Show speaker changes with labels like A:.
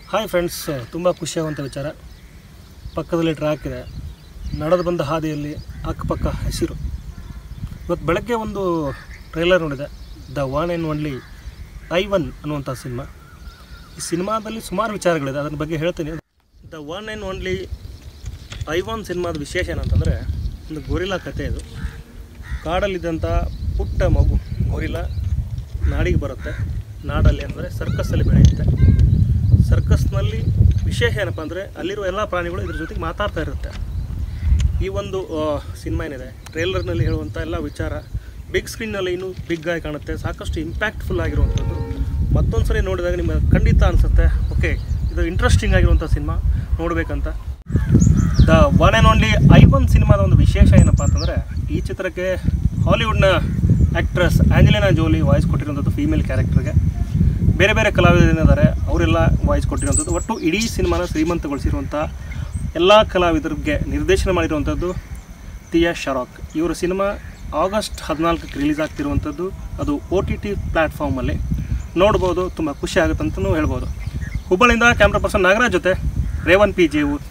A: hi friends ತುಂಬ ಖುಷಿಯಾಗುವಂಥ ವಿಚಾರ ಪಕ್ಕದಲ್ಲಿ ಟ್ರ್ಯಾಕ್ ಇದೆ ನಡೆದು ಬಂದ ಹಾದಿಯಲ್ಲಿ ಅಕ್ಕಪಕ್ಕ ಹಸಿರು ಇವತ್ತು ಬೆಳಗ್ಗೆ ಒಂದು ಟ್ರೈಲರ್ ನೋಡಿದೆ the one and only Ivan ಅನ್ನುವಂಥ ಸಿನಿಮಾ ಈ ಸಿನಿಮಾದಲ್ಲಿ ಸುಮಾರು ವಿಚಾರಗಳಿದೆ ಅದರ ಬಗ್ಗೆ ಹೇಳ್ತೀನಿ the one and only Ivan ಸಿನಿಮಾದ ವಿಶೇಷ ಏನಂತಂದರೆ ಒಂದು ಗೊರಿಲ್ಲಾ ಕತೆ ಇದು ಕಾಡಲ್ಲಿದ್ದಂಥ ಪುಟ್ಟ ಮಗು ಗೊರಿಲ್ಲ ನಾಡಿಗೆ ಬರುತ್ತೆ ನಾಡಲ್ಲಿ ಅಂದರೆ ಸರ್ಕಸ್ಸಲ್ಲಿ ಬೆಳೆಯುತ್ತೆ ಸರ್ಕಸ್ನಲ್ಲಿ ವಿಶೇಷ ಏನಪ್ಪ ಅಂದರೆ ಅಲ್ಲಿರುವ ಎಲ್ಲ ಪ್ರಾಣಿಗಳು ಇದ್ರ ಜೊತೆಗೆ ಮಾತಾಡ್ತಾ ಇರುತ್ತೆ ಈ ಒಂದು ಸಿನಿಮಾ ಏನಿದೆ ಟ್ರೇಲರ್ನಲ್ಲಿ ಹೇಳುವಂಥ ಎಲ್ಲ ವಿಚಾರ ಬಿಗ್ ಸ್ಕ್ರೀನ್ನಲ್ಲಿ ಇನ್ನೂ ಬಿಗ್ ಆಗಿ ಕಾಣುತ್ತೆ ಸಾಕಷ್ಟು ಇಂಪ್ಯಾಕ್ಟ್ಫುಲ್ ಆಗಿರುವಂಥದ್ದು ಮತ್ತೊಂದು ಸರಿ ನೋಡಿದಾಗ ನಿಮಗೆ ಖಂಡಿತ ಅನಿಸುತ್ತೆ ಓಕೆ ಇದು ಇಂಟ್ರೆಸ್ಟಿಂಗ್ ಆಗಿರುವಂಥ ಸಿನಿಮಾ ನೋಡಬೇಕಂತ the one and only Ivan cinema ಒಂದು ವಿಶೇಷ ಏನಪ್ಪ ಅಂತಂದರೆ ಈ ಚಿತ್ರಕ್ಕೆ ಹಾಲಿವುಡ್ನ ಆ್ಯಕ್ಟ್ರೆಸ್ ಆಂಜಲಿನಾ ಜೋಲಿ ವಾಯ್ಸ್ ಕೊಟ್ಟಿರುವಂಥದ್ದು ಫೀಮೇಲ್ ಕ್ಯಾರೆಕ್ಟರ್ಗೆ ಬೇರೆ ಬೇರೆ ಕಲಾವಿದರಿದ್ದಾರೆ ಅವರೆಲ್ಲ ವಾಯ್ಸ್ ಕೊಟ್ಟಿರುವಂಥದ್ದು ಒಟ್ಟು ಇಡೀ ಸಿನಿಮಾನ ಶ್ರೀಮಂತಗೊಳಿಸಿರುವಂಥ ಎಲ್ಲ ಕಲಾವಿದರಿಗೆ ನಿರ್ದೇಶನ ಮಾಡಿರುವಂಥದ್ದು ತಿಯಾ ಶರಾಕ್ ಇವರ ಸಿನಿಮಾ ಆಗಸ್ಟ್ ಹದಿನಾಲ್ಕಕ್ಕೆ ರಿಲೀಸ್ ಆಗ್ತಿರುವಂಥದ್ದು ಅದು ಒ ಟಿ ಟಿ ಪ್ಲ್ಯಾಟ್ಫಾರ್ಮಲ್ಲಿ ನೋಡ್ಬೋದು ತುಂಬ ಖುಷಿ ಆಗುತ್ತೆ ಅಂತಲೂ ಹೇಳ್ಬೋದು ಹುಬ್ಬಳ್ಳಿಯಿಂದ ಕ್ಯಾಮ್ರಾ ಪರ್ಸನ್ ನಾಗರಾಜ್ ಜೊತೆ ರೇವನ್ ಪಿ ಜೇವು